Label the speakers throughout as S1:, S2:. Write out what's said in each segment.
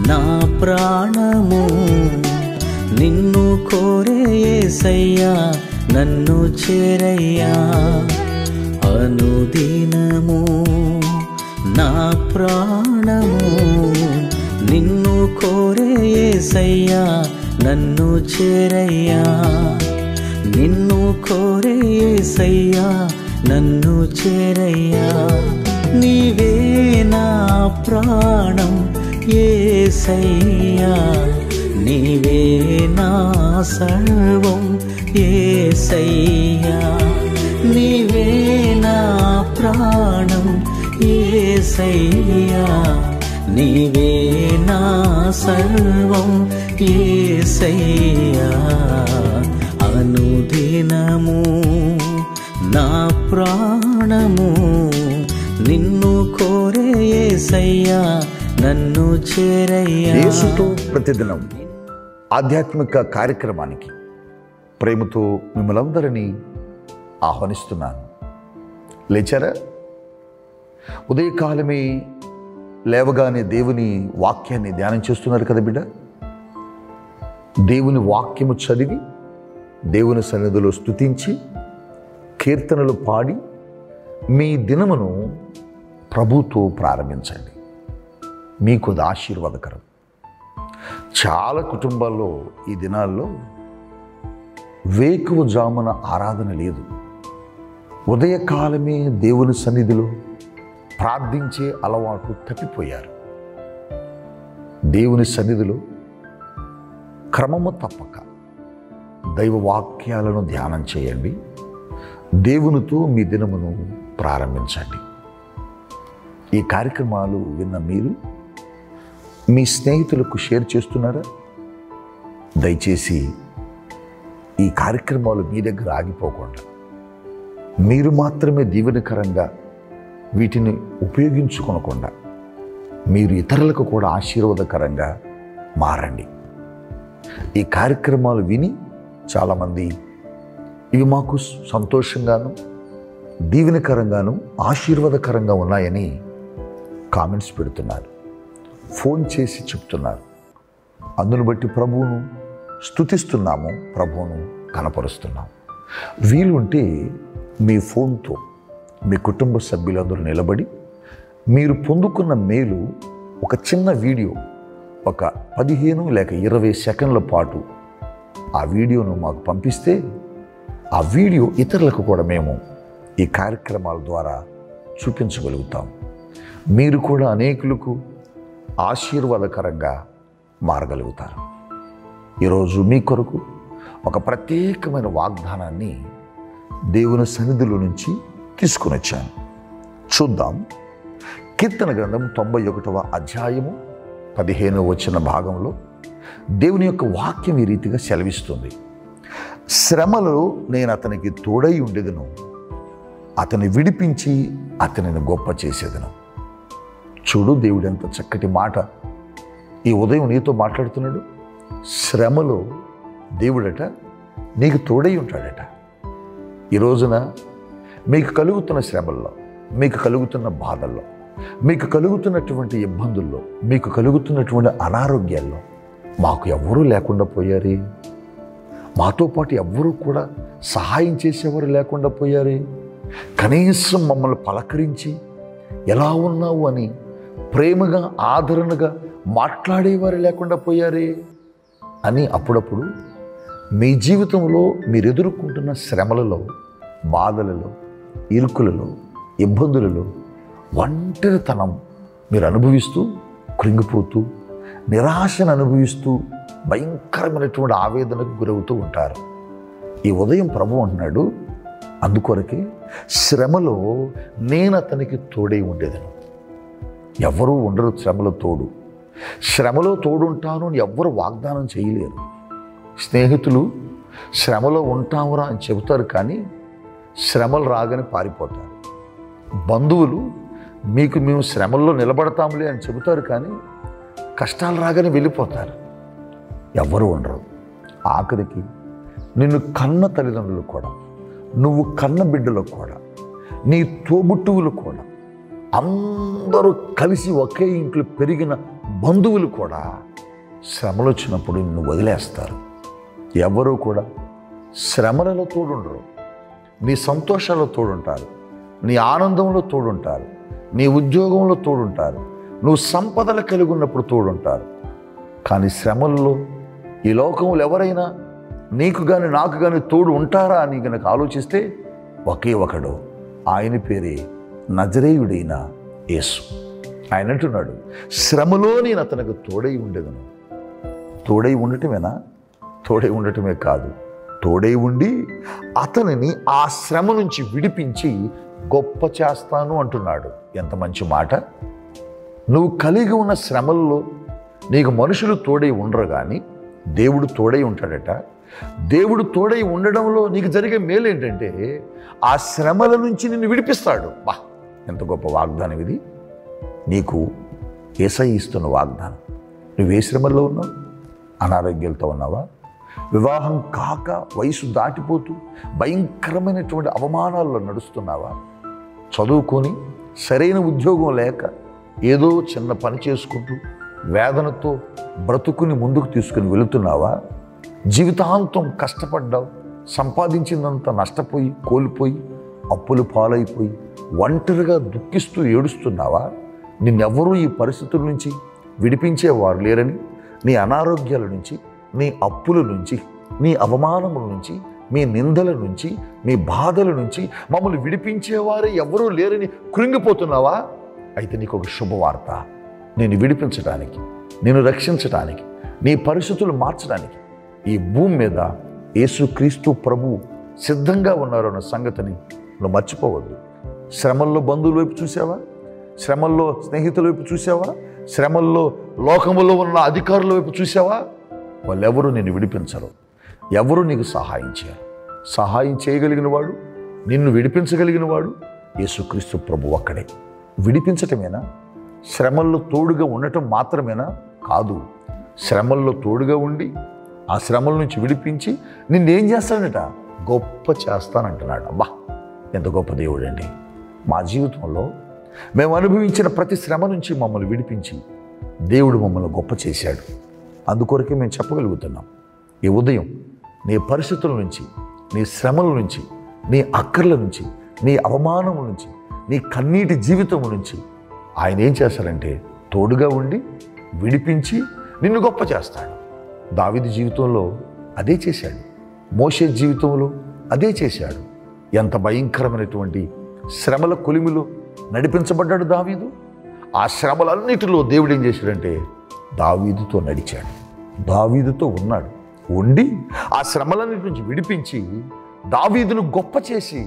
S1: నా ప్రాణము నిన్ను కోరే యేసయ్యా నన్ను చేరయ్యా అనుదినము నా ప్రాణము నిన్ను కోరే యేసయ్యా నన్ను చేరయ్యా నిన్ను కోరే యేసయ్యా నన్ను చేరయ్యా నీవే నా ప్రాణం ఏసయ్యా నీవే నా సర్వం ఏసయ్యా నీవే నా ప్రాణం ఏసయ్యా నీవే నా సర్వం ఏసయ్యా అనుదినము నా ప్రాణము నిన్ను కోరే యేసయ్యా నన్ను చేరయ్యా
S2: యేసుతో ప్రతిదినం ఆధ్యాత్మిక కార్యక్రమానికి ప్రేమతో మిమ్మల్ందరినీ ఆహ్వానిస్తున్నాను లేచారా ఉదయకాలమే లేవగానే దేవుని వాక్యాన్ని ధ్యానం చేస్తున్నారు కదా బిడ్డ దేవుని వాక్యము చదివి దేవుని సన్నిధిలో స్తుతించి కీర్తనలు పాడి మీ దినమును ప్రభుతో ప్రారంభించండి మీకు అది ఆశీర్వాదకరం చాలా కుటుంబాల్లో ఈ దినాల్లో వేకువ జామున ఆరాధన లేదు ఉదయకాలమే దేవుని సన్నిధిలో ప్రార్థించే అలవాటు తప్పిపోయారు దేవుని సన్నిధిలో క్రమము తప్పక దైవ వాక్యాలను ధ్యానం చేయండి దేవునితో మీ దినమును ప్రారంభించండి ఈ కార్యక్రమాలు విన్న మీరు మీ స్నేహితులకు షేర్ చేస్తున్నారా దయచేసి ఈ కార్యక్రమాలు మీ దగ్గర ఆగిపోకుండా మీరు మాత్రమే దీవెనకరంగా వీటిని ఉపయోగించుకోనకుండా మీరు ఇతరులకు కూడా ఆశీర్వాదకరంగా మారండి ఈ కార్యక్రమాలు విని చాలామంది ఇవి మాకు సంతోషంగాను దీవెనకరంగాను ఆశీర్వాదకరంగా ఉన్నాయని కామెంట్స్ పెడుతున్నారు ఫోన్ చేసి చెప్తున్నారు అందును బట్టి ప్రభువును స్తుతిస్తున్నాము ప్రభువును కనపరుస్తున్నాము వీలుంటే మీ ఫోన్తో మీ కుటుంబ సభ్యులందరూ నిలబడి మీరు పొందుకున్న మేలు ఒక చిన్న వీడియో ఒక పదిహేను లేక ఇరవై సెకండ్ల పాటు ఆ వీడియోను మాకు పంపిస్తే ఆ వీడియో ఇతరులకు కూడా మేము ఈ కార్యక్రమాల ద్వారా చూపించగలుగుతాం మీరు కూడా అనేకులకు ఆశీర్వాదకరంగా మారగలుగుతారు ఈరోజు మీ కొరకు ఒక ప్రత్యేకమైన వాగ్దానాన్ని దేవుని సన్నిధిలో నుంచి తీసుకుని వచ్చాను చూద్దాం కీర్తన గ్రంథం తొంభై ఒకటవ అధ్యాయము పదిహేను వచ్చిన భాగంలో దేవుని యొక్క వాక్యం ఈ రీతిగా సెలవిస్తుంది శ్రమలో నేను అతనికి తోడై ఉండేదను అతన్ని విడిపించి అతనిని గొప్ప చేసేదను చూడు దేవుడు ఎంత చక్కటి మాట ఈ ఉదయం నీతో మాట్లాడుతున్నాడు శ్రమలో దేవుడట నీకు తోడై ఉంటాడట ఈ రోజున మీకు కలుగుతున్న శ్రమల్లో మీకు కలుగుతున్న బాధల్లో మీకు కలుగుతున్నటువంటి ఇబ్బందుల్లో మీకు కలుగుతున్నటువంటి అనారోగ్యాల్లో మాకు ఎవ్వరూ లేకుండా పోయారే మాతో పాటు ఎవ్వరూ కూడా సహాయం చేసేవారు లేకుండా పోయారే కనీసం మమ్మల్ని పలకరించి ఎలా ఉన్నావు అని ప్రేమగా ఆదరణగా మాట్లాడేవారు లేకుండా పోయారే అని అప్పుడప్పుడు మీ జీవితంలో మీరు ఎదుర్కొంటున్న శ్రమలలో బాధలలో ఇరుకులలో ఇబ్బందులలో ఒంటరితనం మీరు అనుభవిస్తూ కృంగిపోతూ నిరాశను అనుభవిస్తూ భయంకరమైనటువంటి ఆవేదనకు గురవుతూ ఉంటారు ఈ ఉదయం ప్రభు అంటున్నాడు అందుకొరకే శ్రమలో నేను అతనికి తోడై ఉండేదను ఎవరూ ఉండరు శ్రమలో తోడు శ్రమలో తోడుంటాను అని ఎవ్వరు వాగ్దానం చేయలేరు స్నేహితులు శ్రమలో ఉంటామురా అని చెబుతారు కానీ శ్రమలు రాగానే పారిపోతారు బంధువులు మీకు మేము శ్రమల్లో నిలబడతాంలే అని చెబుతారు కానీ కష్టాలు రాగానే వెళ్ళిపోతారు ఎవ్వరు ఉండరు ఆఖరికి నిన్ను కన్న తల్లిదండ్రులు కూడా నువ్వు కన్న బిడ్డలు కూడా నీ తోబుట్టువులు కూడా అందరూ కలిసి ఒకే ఇంట్లో పెరిగిన బంధువులు కూడా శ్రమలు వచ్చినప్పుడు నిన్ను వదిలేస్తారు ఎవరు కూడా శ్రమలలో తోడుండరు నీ సంతోషాల్లో తోడుంటారు నీ ఆనందంలో తోడుంటారు నీ ఉద్యోగంలో తోడుంటారు నువ్వు సంపదలు కలిగి ఉన్నప్పుడు తోడుంటారు కానీ శ్రమల్లో ఈ లోకంలో ఎవరైనా నీకు కానీ నాకు కానీ తోడు ఉంటారా అని కనుక ఆలోచిస్తే ఒకే ఒకడు ఆయన పేరే నజరేయుడైన యేసు ఆయన అంటున్నాడు శ్రమలో నేను అతనికి తోడై ఉండేదను తోడై ఉండటమేనా తోడై ఉండటమే కాదు తోడై ఉండి అతనిని ఆ శ్రమ నుంచి విడిపించి గొప్ప చేస్తాను అంటున్నాడు ఎంత మంచి మాట నువ్వు కలిగి ఉన్న శ్రమల్లో నీకు మనుషులు తోడై ఉండరు కానీ దేవుడు తోడై ఉంటాడట దేవుడు తోడై ఉండడంలో నీకు జరిగే మేలు ఏంటంటే ఆ శ్రమల నుంచి నిన్ను విడిపిస్తాడు బా ఎంత గొప్ప వాగ్దానం ఇది నీకు ఏసై ఇస్తున్న వాగ్దానం నువ్వు ఏ శ్రమల్లో ఉన్నావు అనారోగ్యాలతో ఉన్నావా వివాహం కాక వయసు దాటిపోతూ భయంకరమైనటువంటి అవమానాల్లో నడుస్తున్నావా చదువుకొని సరైన ఉద్యోగం లేక ఏదో చిన్న పని చేసుకుంటూ వేదనతో బ్రతుకుని ముందుకు తీసుకుని వెళుతున్నావా జీవితాంతం కష్టపడ్డావు సంపాదించిందంతా నష్టపోయి కోల్పోయి అప్పులు పాలైపోయి ఒంటరిగా దుఃఖిస్తూ ఏడుస్తున్నావా నిన్నెవ్వరూ ఈ పరిస్థితుల నుంచి విడిపించేవారు లేరని నీ అనారోగ్యాల నుంచి నీ అప్పుల నుంచి నీ అవమానముల నుంచి మీ నిందల నుంచి మీ బాధల నుంచి మమ్మల్ని విడిపించేవారే ఎవరూ లేరని కృంగిపోతున్నావా అయితే నీకు ఒక శుభవార్త నేను విడిపించడానికి నేను రక్షించడానికి నీ పరిస్థితులు మార్చడానికి ఈ భూమి మీద యేసుక్రీస్తు ప్రభు సిద్ధంగా ఉన్నారు అన్న సంగతిని నువ్వు మర్చిపోవద్దు శ్రమల్లో బంధువుల వైపు చూసావా శ్రమల్లో స్నేహితుల వైపు చూసావా శ్రమల్లో లోకములో ఉన్న అధికారుల వైపు చూసావా వాళ్ళెవరూ నిన్ను విడిపించరు ఎవరు నీకు సహాయం చేయరు సహాయం చేయగలిగిన వాడు నిన్ను విడిపించగలిగిన వాడు యేసుక్రీస్తు ప్రభు ఒక్కడే విడిపించటమేనా శ్రమల్లో తోడుగా ఉండటం మాత్రమేనా కాదు శ్రమల్లో తోడుగా ఉండి ఆ శ్రమల నుంచి విడిపించి నిన్నేం చేస్తాడట గొప్ప చేస్తానంటున్నాడు అబ్బా ఎంత గొప్ప దేవుడండి మా జీవితంలో మేము అనుభవించిన ప్రతి శ్రమ నుంచి మమ్మల్ని విడిపించి దేవుడు మమ్మల్ని గొప్ప చేశాడు అందుకొరకే మేము చెప్పగలుగుతున్నాం ఈ ఉదయం నీ పరిస్థితుల నుంచి నీ శ్రమల నుంచి నీ అక్కర్ల నుంచి నీ అవమానముల నుంచి నీ కన్నీటి జీవితం నుంచి ఆయన ఏం చేస్తారంటే తోడుగా ఉండి విడిపించి నిన్ను గొప్ప చేస్తాడు దావిది జీవితంలో అదే చేశాడు మోషే జీవితంలో అదే చేశాడు ఎంత భయంకరమైనటువంటి శ్రమల కొలిమిలో నడిపించబడ్డాడు దావీదు ఆ శ్రమలన్నిటిలో దేవుడు ఏం చేశాడంటే దావీదుతో నడిచాడు దావీదుతో ఉన్నాడు ఉండి ఆ శ్రమలన్నిటి నుంచి విడిపించి దావీదును గొప్ప చేసి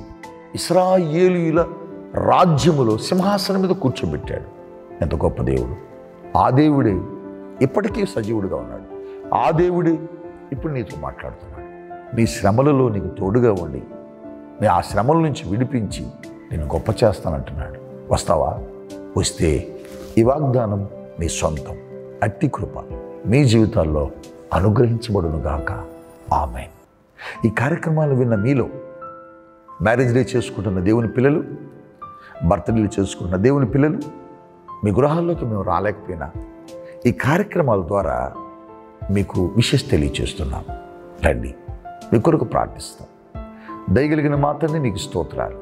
S2: ఇస్రాయేలీల రాజ్యములో సింహాసనం మీద కూర్చోబెట్టాడు ఎంత గొప్ప దేవుడు ఆ దేవుడే ఇప్పటికీ సజీవుడిగా ఉన్నాడు ఆ దేవుడే ఇప్పుడు నీతో మాట్లాడుతున్నాడు నీ శ్రమలలో నీకు తోడుగా ఉండి నీ ఆ శ్రమల నుంచి విడిపించి నేను గొప్ప చేస్తానంటున్నాడు వస్తావా వస్తే ఈ వాగ్దానం నీ సొంతం అట్టి కృప మీ జీవితాల్లో అనుగ్రహించబడును గాక ఆమె ఈ కార్యక్రమాలు విన్న మీలో మ్యారేజ్ డే చేసుకుంటున్న దేవుని పిల్లలు బర్త్డేలు చేసుకుంటున్న దేవుని పిల్లలు మీ గృహాల్లోకి మేము రాలేకపోయినా ఈ కార్యక్రమాల ద్వారా మీకు విషెస్ తెలియచేస్తున్నాం రండి మీ కొరకు ప్రార్థిస్తాం దయగలిగిన మాత్రమే నీకు స్తోత్రాలు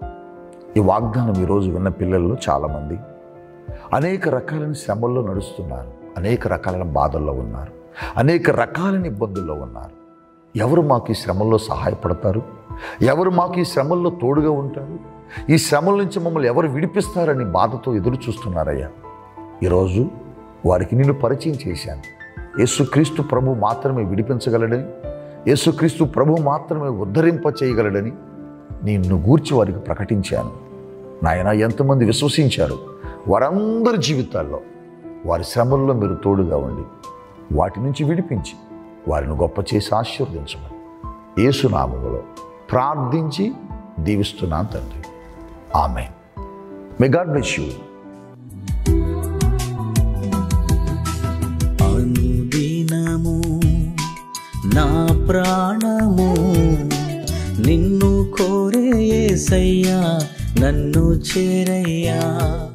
S2: ఈ వాగ్దానం ఈరోజు విన్న పిల్లల్లో చాలామంది అనేక రకాలైన శ్రమల్లో నడుస్తున్నారు అనేక రకాలైన బాధల్లో ఉన్నారు అనేక రకాలైన ఇబ్బందుల్లో ఉన్నారు ఎవరు మాకు ఈ శ్రమల్లో సహాయపడతారు ఎవరు మాకు ఈ శ్రమల్లో తోడుగా ఉంటారు ఈ శ్రమల నుంచి మమ్మల్ని ఎవరు విడిపిస్తారని బాధతో ఎదురు చూస్తున్నారయ్యా ఈరోజు వారికి నేను పరిచయం చేశాను యేసుక్రీస్తు ప్రభు మాత్రమే విడిపించగలడని యేసుక్రీస్తు ప్రభు మాత్రమే ఉద్ధరింప చేయగలడని నిన్ను గూర్చి వారికి ప్రకటించాను నాయన ఎంతమంది విశ్వసించారు వారందరి జీవితాల్లో వారి శ్రమల్లో మీరు తోడుగా ఉండి వాటి నుంచి విడిపించి వారిని గొప్ప చేసి ఆశీర్వదించమని యేసునామములో ప్రార్థించి దీవిస్తున్నాను తండ్రి ఆమె మే గాడ్ బ్లెస్ యూ
S1: అనుదినము నా ప్రాణము నిన్ను కోరే యేసయ్యా నన్ను చేరయ్యా